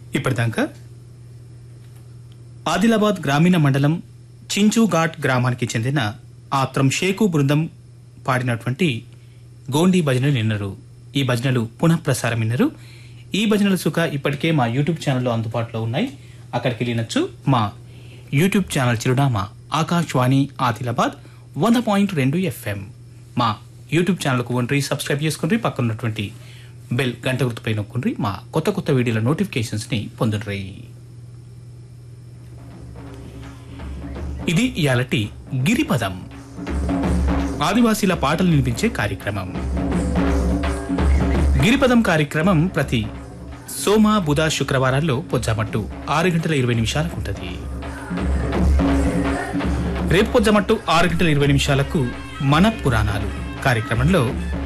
ఇప్పటిదాకా ఆదిలాబాద్ గ్రామీణ మండలం చించూఘాట్ గ్రామానికి చెందిన ఆత్రం షేకు బృందం పాడినటువంటి గోండీ భజనలు విన్నారు ఈ భజనలు పునః ప్రసారం విన్నారు ఈ భజనల సుఖ ఇప్పటికే మా యూట్యూబ్ ఛానల్లో అందుబాటులో ఉన్నాయి అక్కడికి వెళ్ళినచ్చు మా యూట్యూబ్ ఛానల్ చిరునామా ఆకాశవాణి ఆదిలాబాద్ వంద పాయింట్ రెండు ఎఫ్ఎం మా యూట్యూబ్ ఛానల్కు వండ్రి సబ్స్క్రైబ్ చేసుకుని పక్కన ఉన్నటువంటి బెల్ గంట గుర్తుపై నొక్కుండ్రి మా కొత్త కొత్త వీడియోల నోటిఫికేషన్స్ ని పొందుండ్రి ఇది ఇయాలటి గిరిపదం ఆదివాసీల పాటలు వినిపించే కార్యక్రమం గిరిపదం కార్యక్రమం ప్రతి సోమ బుధ శుక్రవారాల్లో పొజ్జామట్టు ఆరు గంటల ఇరవై నిమిషాలకు ఉంటుంది రేపు పొజ్జమట్టు ఆరు గంటల ఇరవై నిమిషాలకు మన పురాణాలు కార్యక్రమంలో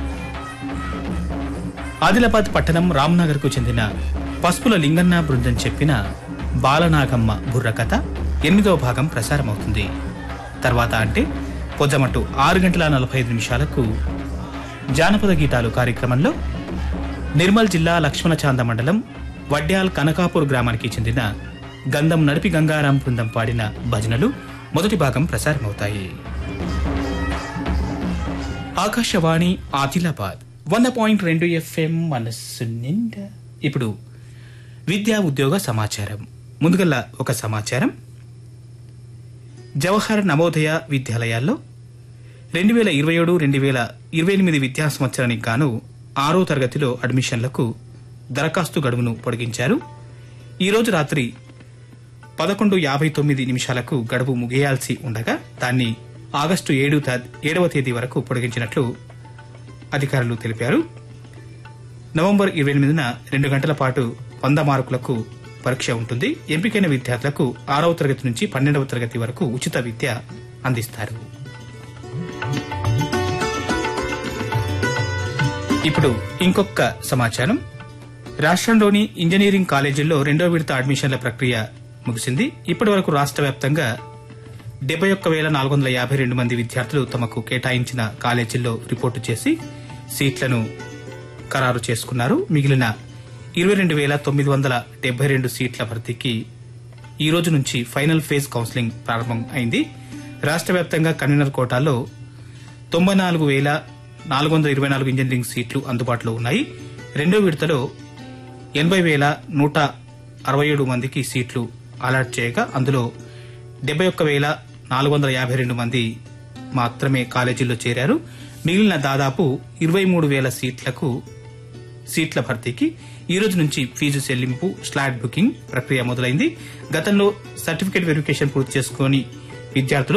ఆదిలాబాద్ పట్టణం రామ్నగర్ కు చెందిన పసుపుల లింగన్న బృందం చెప్పిన బాలనాగమ్మ బుర్రకథ ఎనిమిదవ భాగం ప్రసారమవుతుంది తర్వాత అంటే పొద్దమట్టు ఆరు గంటల నలభై ఐదు నిమిషాలకు జానపద గీతాలు కార్యక్రమంలో నిర్మల్ జిల్లా లక్ష్మణచాంద మండలం వడ్డ్యాల్ కనకాపూర్ గ్రామానికి చెందిన గంధం నడిపి గంగారాం బృందం పాడిన భజనలు మొదటి భాగం ప్రసారమవుతాయి ఆకాశవాణి ఆదిలాబాద్ వంద పాయింట్ రెండు ఎఫ్ఎం మనస్సు నిండా ఇప్పుడు విద్యా ఉద్యోగ సమాచారం ముందుగల్లా ఒక సమాచారం జవహర్ నవోదయ విద్యాలయాల్లో రెండు వేల ఇరవై ఏడు రెండు వేల ఇరవై ఎనిమిది విద్యా సంవత్సరానికి గాను ఆరో తరగతిలో అడ్మిషన్లకు దరఖాస్తు గడువును పొడిగించారు ఈ రోజు రాత్రి పదకొండు యాభై తొమ్మిది నిమిషాలకు గడువు ముగియాల్సి ఉండగా దాన్ని ఆగస్టు ఏడు తా- ఏడవ తేదీ వరకు పొడిగించినట్లు అధికారులు తెలిపారు నవంబర్ ఇరవై ఎనిమిదిన రెండు గంటల పాటు వంద మార్కులకు పరీక్ష ఉంటుంది ఎంపికైన విద్యార్థులకు ఆరవ తరగతి నుంచి పన్నెండవ తరగతి వరకు ఉచిత విద్య అందిస్తారు ఇప్పుడు ఇంకొక సమాచారం రాష్ట్రంలోని ఇంజనీరింగ్ కాలేజీల్లో రెండో విడత అడ్మిషన్ల ప్రక్రియ ముగిసింది ఇప్పటి వరకు రాష్ట్ర వ్యాప్తంగా డెబ్బై ఒక్క వేల నాలుగు వందల యాభై రెండు మంది విద్యార్థులు తమకు కేటాయించిన కాలేజీల్లో రిపోర్టు చేసి సీట్లను ఖరారు చేసుకున్నారు మిగిలిన ఇరవై రెండు వేల తొమ్మిది వందల డెబ్బై రెండు సీట్ల భర్తీకి ఈ రోజు నుంచి ఫైనల్ ఫేజ్ కౌన్సిలింగ్ ప్రారంభం అయింది రాష్ట్ర వ్యాప్తంగా కన్వీనర్ కోటాలో తొంభై నాలుగు వేల నాలుగు వందల ఇరవై నాలుగు ఇంజనీరింగ్ సీట్లు అందుబాటులో ఉన్నాయి రెండో విడతలో ఎనభై వేల నూట అరవై ఏడు మందికి సీట్లు అలాట్ చేయగా అందులో డెబ్బై ఒక్క వేల నాలుగు వందల యాభై రెండు మంది మాత్రమే కాలేజీల్లో చేరారు మిగిలిన దాదాపు ఇరవై మూడు వేల సీట్లకు సీట్ల భర్తీకి ఈ రోజు నుంచి ఫీజు చెల్లింపు స్లాట్ బుకింగ్ ప్రక్రియ మొదలైంది గతంలో సర్టిఫికేట్ వెరిఫికేషన్ పూర్తి చేసుకుని విద్యార్థులు